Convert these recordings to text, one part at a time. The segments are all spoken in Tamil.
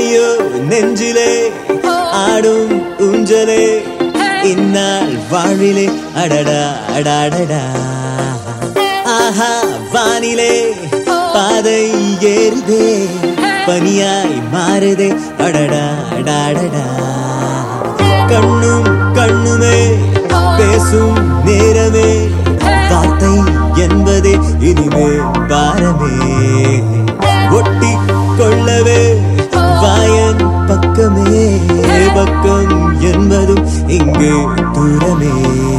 ஐயோ நெஞ்சிலே ஆடும் ஊஞ்சலே இந்நாள் வாழிலே அடடா அடாடடா ஆஹா வானிலே பாதை ஏறுதே பனியாய் மாறுதே அடடா அடாடடா கண்ணும் கண்ணுமே பேசும் நேரமே வார்த்தை என்பதே இனிமே பாரமே ஒட்டி கொள்ளவே வாயன் பக்கமே பக்கம் என்பதும் இங்கு தூரமே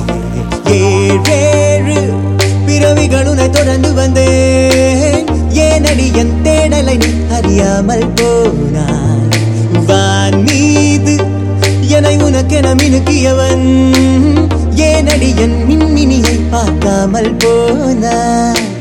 ஏழேழு பிறவிகளுனை தொடர்ந்து வந்தேன் ஏனடி என் தேடலை நீ அறியாமல் போனாய் வான் மீது என்னை உனக்கென மினுக்கியவன் ஏனடி என் மின்மினியை பார்க்காமல் போனாய்